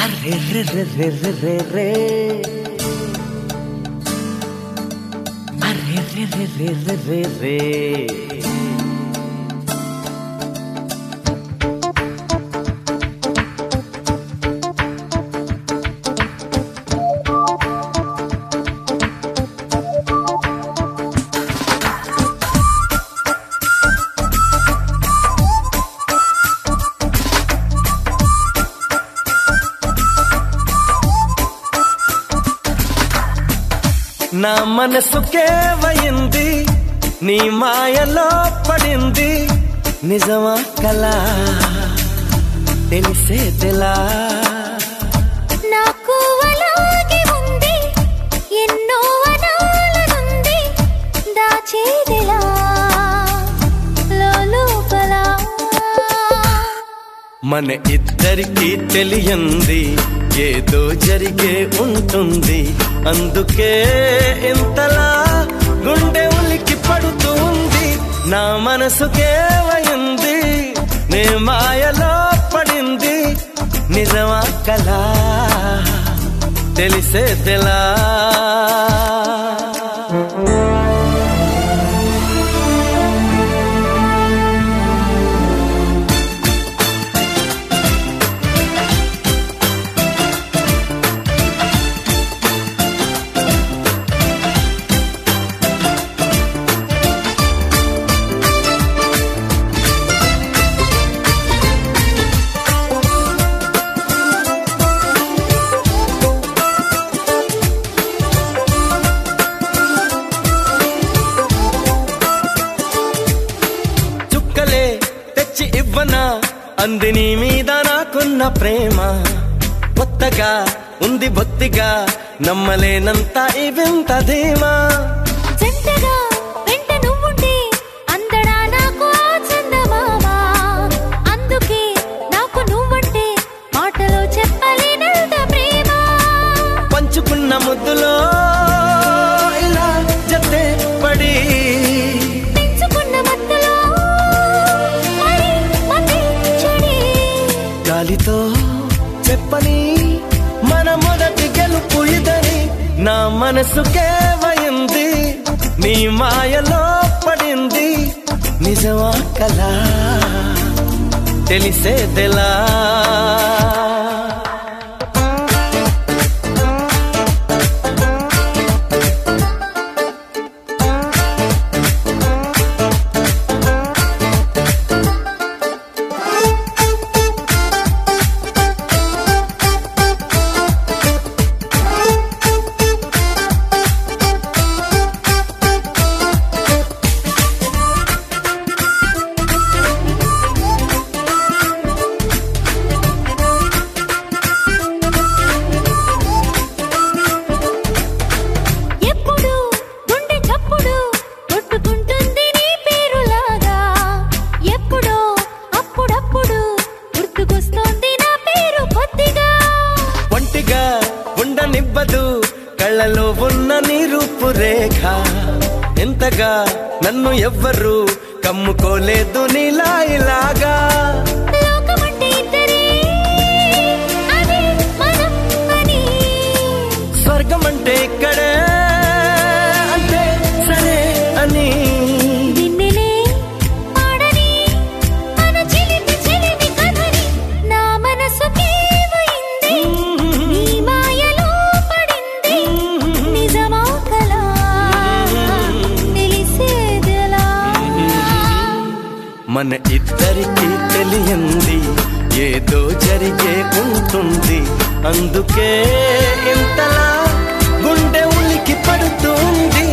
array రే రే రే రే రే రే array రే రే రే రే రే రే నా మనసుకేవయింది నీ మాయలో పడింది నిజమా కలా తెలిసేదిలా నాకు అలాగే ఉంది ఎన్నో అనాలనుంది దాచేదిలా లోపల మన ఇద్దరికి తెలియంది ఏదో జరిగే ఉంటుంది అందుకే ఇంతలా గుండె ఉలికి పడుతుంది నా మనసుకేవయింది నే మాయలో పడింది నిజమా కలా తెలిసేదిలా చుక్కలే తెచ్చి ఇవ్వనా అంది నీ మీద నాకున్న ప్రేమ కొత్తగా ఉంది బొత్తిగా నమ్మలేనంత ఈ వింత ధీమా జంటగా వెంట నువ్వుంటే అందడా నాకు ఆ చందమామ అందుకే నాకు నువ్వంటే మాటలో చెప్పలేనంత ప్రేమ పంచుకున్న ముద్దులో ఇలా జతే పడి పెంచుకున్న మత్తులో మరి మతి చెడి గాలితో చెప్పని మన మొదటి గెలుపు ఇదని నా మనసుకేవయింది నీ మాయలో పడింది నిజమా కలా తెలిసేదెలా ఎప్పుడు గుండె చప్పుడు కొట్టుకుంటుంది నీ పేరులాగా ఎప్పుడో అప్పుడప్పుడు గుర్తుకొస్తోంది నా పేరు కొద్దిగా ఒంటిగా ఉండనివ్వదు కళ్ళలో ఉన్న నీ రూపురేఖ ఎంతగా నన్ను ఎవ్వరు కమ్ముకోలేదు నీలా ఇలాగా లోకమంటే ఇద్దరే అదే మనం అని స్వర్గం అంటే ఇక్కడే అంటే సరే అని నిన్నెలే పాడని మన చిలిపి చిలిపి కథని నా మనసుకేవైంది నీ మాయలో పడింది నిజమా కలా తెలిసేదెలా మన ఇద్దరికి తెలియంది ఏదో జరిగే ఉంటుంది అందుకే ఇంతలా గుండె ఉలికి పడుతుంది